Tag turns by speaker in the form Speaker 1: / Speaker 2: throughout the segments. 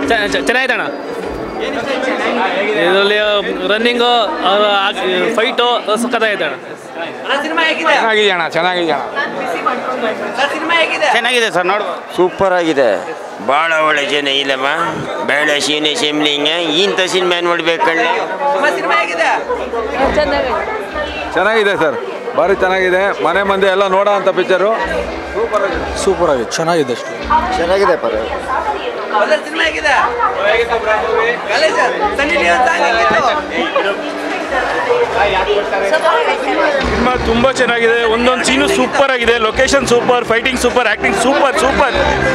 Speaker 1: ಚೆನ್ನಾಗಿದೆ ಅಣ್ಣ ಇದರಲ್ಲಿ ರನ್ನಿಂಗು ಫೈಟು ಸಖತ್ತಾಗಿದೆ ಅಣ್ಣ
Speaker 2: ಚೆನ್ನಾಗಿದೆ ಅಣ್ಣ ಚೆನ್ನಾಗಿದೆ ಅಣ್ಣ
Speaker 3: ಚೆನ್ನಾಗಿದೆ ಸರ್ ನೋಡು
Speaker 4: ಸೂಪರ್ ಆಗಿದೆ ಭಾಳ ಒಳ್ಳೆ ಜನ ಇಲ್ಲಮ್ಮ ಬೇಡ ಶೀನೆ ಶಿಮ್ಲಿಂಗ ಇಂಥ ಸಿನಿಮಾ ನೋಡ್ಬೇಕಣ್ಣ
Speaker 2: ಚೆನ್ನಾಗಿದೆ ಸರ್ ಭಾರಿ ಚೆನ್ನಾಗಿದೆ ಮನೆ ಮಂದಿ ಎಲ್ಲ ನೋಡೋ ಅಂಥ ಪಿಕ್ಚರು
Speaker 5: ಸೂಪರ್ ಆಗಿದೆ ಚೆನ್ನಾಗಿದೆ ಅಷ್ಟೇ
Speaker 4: ಚೆನ್ನಾಗಿದೆ ಪರ
Speaker 6: ಸಿನಿಮಾ ತುಂಬ ಚೆನ್ನಾಗಿದೆ ಒಂದೊಂದು ಸೀನು ಸೂಪರ್ ಆಗಿದೆ location super fighting super acting super super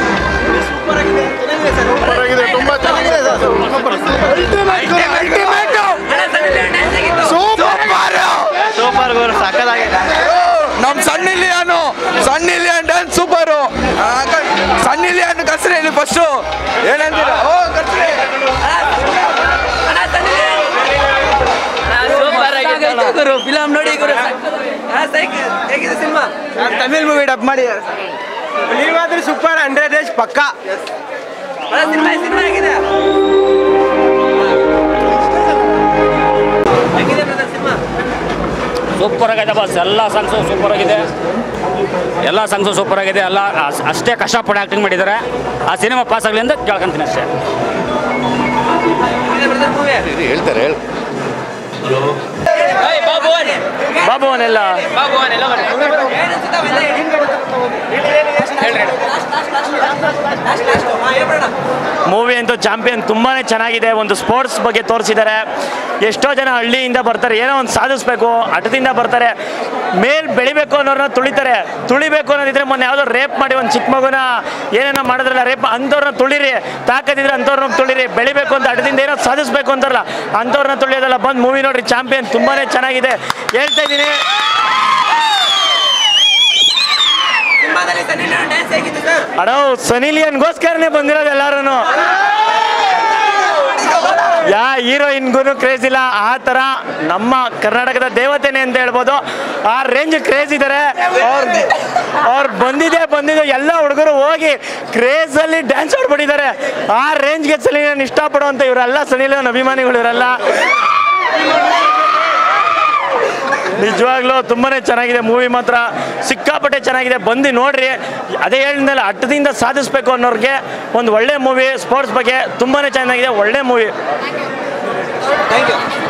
Speaker 1: super ಗುರು ಸಖತ್ತಾಗಿದೆ
Speaker 5: ನಮ್ಮ ಸಣ್ಣ ಇಲಿಯಾನು ಸಣ್ಣ ಇಲಿಯನ್ ಡ್ಯಾನ್ಸ್ ಸೂಪರು ಸಣ್ಣ ಇಲಿಯನ್ ಕಸ್ರಿ ಹೇಳಿ ಫಸ್ಟು ಏನಂತೀರ ಓ ಕಸ್ರಿ
Speaker 1: ಗುರು ಫಿಲಮ್ ನೋಡಿ ಗುರು
Speaker 5: ತಮಿಳ್ ಮೂವಿ ಡಬ್ ಮಾಡಿ ನೀವಾದ್ರೂ ಸೂಪರ್ ಹಂಡ್ರೆಡ್ ಡೇಸ್ ಪಕ್ಕ
Speaker 7: ಸೂಪರ್ ಆಗಿದೆ ಬಸ್ ಎಲ್ಲ ಸಾಂಗ್ಸು ಸೂಪರ್ ಆಗಿದೆ ಎಲ್ಲ ಸಾಂಗ್ಸು ಸೂಪರ್ ಆಗಿದೆ ಎಲ್ಲ ಅಸ್- ಅಷ್ಟೇ ಕಷ್ಟಪಟ್ಟು ಆ್ಯಕ್ಟಿಂಗ್ ಮಾಡಿದ್ದಾರೆ ಆ ಸಿನಿಮಾ ಪಾಸ್ ಆಗಲಿ ಅಂತ ಕೇಳ್ಕೊಂತೀನಿ ಅಷ್ಟೇ
Speaker 1: ಬಾಬು ಅವನೆಲ್ಲ ಮೂವಿ ಅಂತೂ ಚಾಂಪಿಯನ್ ತುಂಬಾ ಚೆನ್ನಾಗಿದೆ ಒಂದು ಸ್ಪೋರ್ಟ್ಸ್ ಬಗ್ಗೆ ತೋರಿಸಿದ್ದಾರೆ ಎಷ್ಟೋ ಜನ ಹಳ್ಳಿಯಿಂದ ಬರ್ತಾರೆ ಏನೋ ಒಂದು ಸಾಧಿಸ್ಬೇಕು ಹಠದಿಂದ ಬರ್ತಾರೆ ಮೇಲ್ ಬೆಳಿಬೇಕು ಅನ್ನೋರನ್ನ ತುಳಿತಾರೆ ತುಳಿಬೇಕು ಅನ್ನೋದಿದ್ರೆ ಮೊನ್ನೆ ಯಾವುದೋ ರೇಪ್ ಮಾಡಿ ಒಂದು ಚಿಕ್ಕ ಮಗುನ ಏನೇನೋ ಮಾಡಿದ್ರಲ್ಲ ರೇಪ್ ಅಂಥವ್ರನ್ನ ತುಳಿರಿ ತಾಕತ್ತಿದ್ರೆ ಅಂಥವ್ರನ್ನ ತುಳಿರಿ ಬೆಳಿಬೇಕು ಅಂತ ಹಠದಿಂದ ಏನೋ ಸಾಧಿಸ್ಬೇಕು ಅಂತಾರಲ್ಲ ಅಂಥವ್ರನ್ನ ತುಳಿಯೋದಲ್ಲ ಬಂದು ಮೂವಿ ನೋಡ್ರಿ ಚಾಂಪಿಯನ್ ತುಂಬಾ ಚೆನ್ನಾಗಿದೆ ಹೇಳ್ತಾ ಇದ್ದೀನಿ ಅಣ್ಣ ಸನಿಲಿಯನ್ಗೋಸ್ಕರನೇ ಬಂದಿರೋದು ಎಲ್ಲಾರು ಯಾ ಹೀರೋಯಿನ್ಗೂ ಕ್ರೇಜ್ ಇಲ್ಲ ಆ ಥರ ನಮ್ಮ ಕರ್ನಾಟಕದ ದೇವತೆನೆ ಅಂತ ಹೇಳ್ಬೋದು ಆ ರೇಂಜ್ ಕ್ರೇಜ್ ಇದ್ದಾರೆ ಅವ್ರು ಅವ್ರು ಬಂದಿದೆ ಬಂದಿದೆ ಎಲ್ಲ ಹುಡುಗರು ಹೋಗಿ ಕ್ರೇಜಲ್ಲಿ ಡ್ಯಾನ್ಸ್ ಆಡ್ಬಿಟ್ಟಿದ್ದಾರೆ ಆ ರೇಂಜ್ಗೆ ಸನಿಲಿಯನ್ ಇಷ್ಟಪಡುವಂಥ ಇವರೆಲ್ಲ ಸನಿಲಿಯನ್ ಅಭಿಮಾನಿಗಳು ಇವರೆಲ್ಲ ನಿಜವಾಗ್ಲೂ ತುಂಬಾನೇ ಚೆನ್ನಾಗಿದೆ ಮೂವಿ ಮಾತ್ರ ಸಿಕ್ಕಾಪಟ್ಟೆ ಚೆನ್ನಾಗಿದೆ ಬಂದು ನೋಡ್ರಿ ಅದೇ ಹೇಳಿದ್ಮೇಲೆ ಹಟ್ಟದಿಂದ ಸಾಧಿಸ್ಬೇಕು ಅನ್ನೋರಿಗೆ ಒಂದು ಒಳ್ಳೆ ಮೂವಿ ಸ್ಪೋರ್ಟ್ಸ್ ಬಗ್ಗೆ ತುಂಬಾನೇ ಚೆನ್ನಾಗಿದೆ ಒಳ್ಳೆ ಮೂವಿ
Speaker 5: ಥ್ಯಾಂಕ್ ಯು